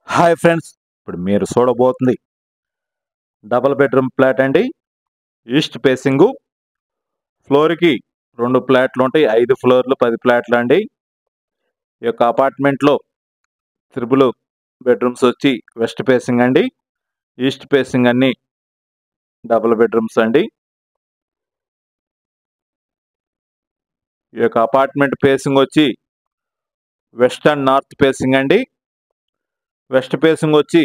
hi friends ఇప్పుడు మీరు చూడబోతుంది డబుల్ బెడ్రూమ్ ఫ్లాట్ అండి ఈస్ట్ ఫేసింగు ఫ్లోర్కి రెండు ఫ్లాట్లు ఉంటాయి ఐదు ఫ్లోర్లు పది ఫ్లాట్లు అండి ఈ యొక్క అపార్ట్మెంట్లో త్రిబుల్ బెడ్రూమ్స్ వచ్చి వెస్ట్ ఫేసింగ్ అండి ఈస్ట్ ఫేసింగ్ అన్ని డబుల్ బెడ్రూమ్స్ అండి ఈ యొక్క అపార్ట్మెంట్ ఫేసింగ్ వచ్చి వెస్ట్ అండ్ నార్త్ ఫేసింగ్ అండి వెస్ట్ ఫేసింగ్ వచ్చి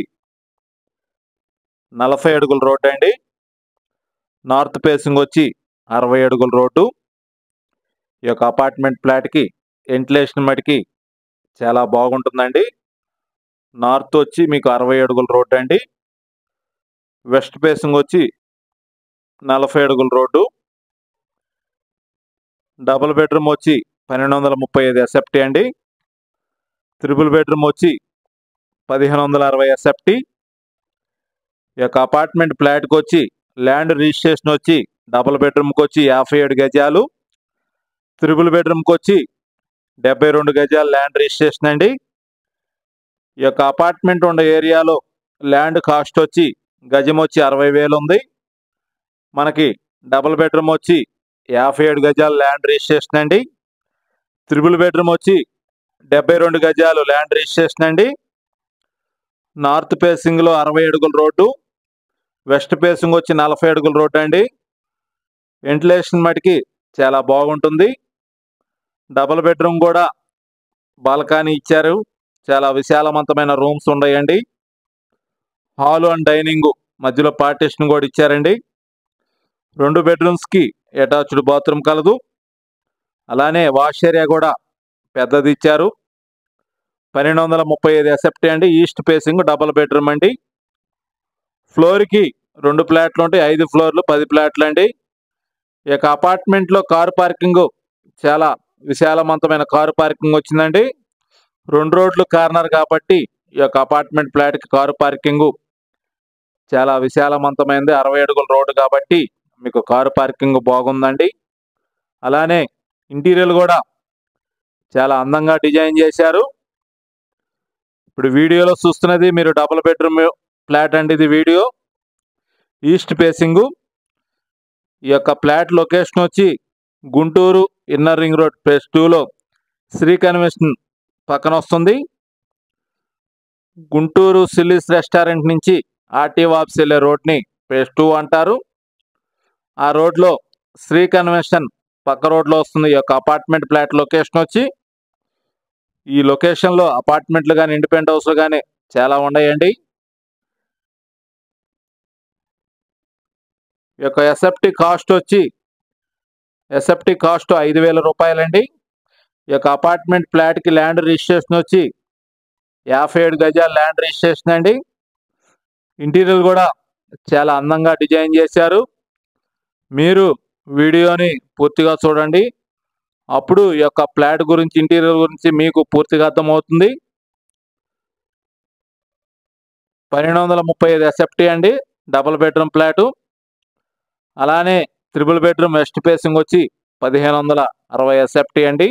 నలభై అడుగుల రోడ్డు అండి నార్త్ ఫేసింగ్ వచ్చి అరవై అడుగుల రోడ్డు ఈ యొక్క అపార్ట్మెంట్ ఫ్లాట్కి వెంటిలేషన్ మటుకి చాలా బాగుంటుందండి నార్త్ వచ్చి మీకు అరవై అడుగుల రోడ్డు అండి వెస్ట్ ఫేసింగ్ వచ్చి నలభై అడుగుల రోడ్డు డబుల్ బెడ్రూమ్ వచ్చి పన్నెండు వందల ముప్పై ఐదు ఎస్ఎఫ్టీ అండి త్రిబుల్ బెడ్రూమ్ వచ్చి పదిహేను వందల అరవై ఎస్ఎఫ్టీ ఈ యొక్క అపార్ట్మెంట్ ఫ్లాట్కి వచ్చి ల్యాండ్ రిజిస్ట్రేషన్ వచ్చి డబుల్ బెడ్రూమ్కి వచ్చి యాభై ఏడు గజాలు త్రిబుల్ బెడ్రూమ్కి వచ్చి డెబ్బై రెండు గజాలు ల్యాండ్ రిజిస్ట్రేషన్ అండి ఈ యొక్క అపార్ట్మెంట్ ఉన్న ఏరియాలో ల్యాండ్ కాస్ట్ వచ్చి గజం వచ్చి అరవై వేలు ఉంది మనకి డబుల్ బెడ్రూమ్ వచ్చి యాభై ఏడు గజాలు ల్యాండ్ రిజిస్ట్రేషన్ అండి త్రిబుల్ బెడ్రూమ్ వచ్చి డెబ్బై రెండు గజాలు ల్యాండ్ రిజిస్ట్రేషన్ అండి నార్త్ ఫేసింగ్లో అరవై అడుగుల రోడ్డు వెస్ట్ ఫేసింగ్ వచ్చి నలభై అడుగుల రోడ్డు అండి వెంటిలేషన్ మటుకి చాలా బాగుంటుంది డబుల్ బెడ్రూమ్ కూడా బాల్కనీ ఇచ్చారు చాలా విశాలవంతమైన రూమ్స్ ఉన్నాయండి హాల్ అండ్ డైనింగ్ మధ్యలో పార్టీషన్ కూడా ఇచ్చారండి రెండు బెడ్రూమ్స్కి అటాచ్డ్ బాత్రూమ్ కలదు అలానే వాష్ ఏరియా కూడా పెద్దది ఇచ్చారు పన్నెండు వందల ముప్పై ఐదు ఎసెప్టీ అండి ఈస్ట్ ఫేసింగ్ డబుల్ బెడ్రూమ్ అండి ఫ్లోర్కి రెండు ఫ్లాట్లు ఉంటాయి ఐదు ఫ్లోర్లు పది ఫ్లాట్లు అండి ఈ యొక్క అపార్ట్మెంట్లో కారు పార్కింగ్ చాలా విశాలవంతమైన కారు పార్కింగ్ వచ్చిందండి రెండు రోడ్లు కార్నర్ కాబట్టి ఈ యొక్క అపార్ట్మెంట్ ఫ్లాట్కి కారు పార్కింగ్ చాలా విశాలవంతమైనది అరవై అడుగుల రోడ్డు కాబట్టి మీకు కారు పార్కింగ్ బాగుందండి అలానే ఇంటీరియర్ కూడా చాలా అందంగా డిజైన్ చేశారు ఇప్పుడు వీడియోలో చూస్తున్నది మీరు డబుల్ బెడ్రూమ్ ఫ్లాట్ అండి ఇది వీడియో ఈస్ట్ ఫేసింగ్ ఈ యొక్క ఫ్లాట్ లొకేషన్ వచ్చి Guntur inner ring road phase టూలో శ్రీ కన్వెన్షన్ పక్కన వస్తుంది గుంటూరు సిల్లీస్ రెస్టారెంట్ నుంచి ఆర్టీ వాప్స్ వెళ్ళే రోడ్ని ఫేస్ టూ అంటారు ఆ రోడ్లో శ్రీ కన్వెన్షన్ పక్క రోడ్లో వస్తుంది ఈ యొక్క అపార్ట్మెంట్ ఫ్లాట్ లొకేషన్ వచ్చి ఈ లొకేషన్లో అపార్ట్మెంట్లు కానీ ఇండిపెండెంట్ హౌస్లు కానీ చాలా ఉన్నాయండి ఈ యొక్క ఎస్ఎఫ్టీ కాస్ట్ వచ్చి ఎస్ఎఫ్టీ కాస్ట్ ఐదు వేల రూపాయలండి ఈ యొక్క అపార్ట్మెంట్ ఫ్లాట్కి ల్యాండ్ రిజిస్ట్రేషన్ వచ్చి యాభై ఏడు గజాల ల్యాండ్ రిజిస్ట్రేషన్ అండి ఇంటీరియర్ కూడా చాలా అందంగా డిజైన్ చేశారు మీరు వీడియోని పూర్తిగా చూడండి అప్పుడు ఈ యొక్క ఫ్లాట్ గురించి ఇంటీరియర్ గురించి మీకు పూర్తిగా అర్థమవుతుంది పన్నెండు వందల ముప్పై ఐదు ఎస్ఎఫ్టీ అండి డబుల్ బెడ్రూమ్ ఫ్లాటు అలానే త్రిబుల్ బెడ్రూమ్ వెస్ట్ ఫేసింగ్ వచ్చి పదిహేను వందల అరవై ఎస్ఎఫ్టీ అండి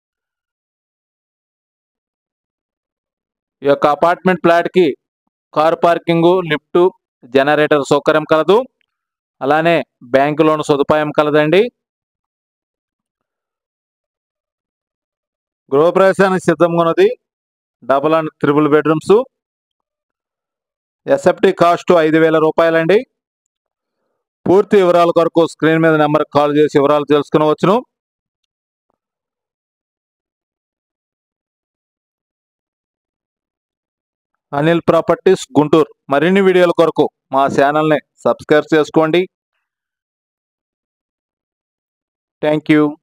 ఈ యొక్క అపార్ట్మెంట్ ఫ్లాట్కి కార్ పార్కింగ్ లిఫ్ట్ జనరేటర్ సౌకర్యం కలదు అలానే బ్యాంకు లోన్ సదుపాయం కలదండి గృహప్రవేశానికి సిద్ధంగా ఉన్నది double and triple bedrooms SFT cost ఐదు వేల రూపాయలండి పూర్తి వివరాల కొరకు స్క్రీన్ మీద నెంబర్ కాల్ చేసి వివరాలు తెలుసుకునవచ్చును అనిల్ ప్రాపర్టీస్ గుంటూరు మరిన్ని వీడియోల కొరకు మా ఛానల్ని సబ్స్క్రైబ్ చేసుకోండి థ్యాంక్ యూ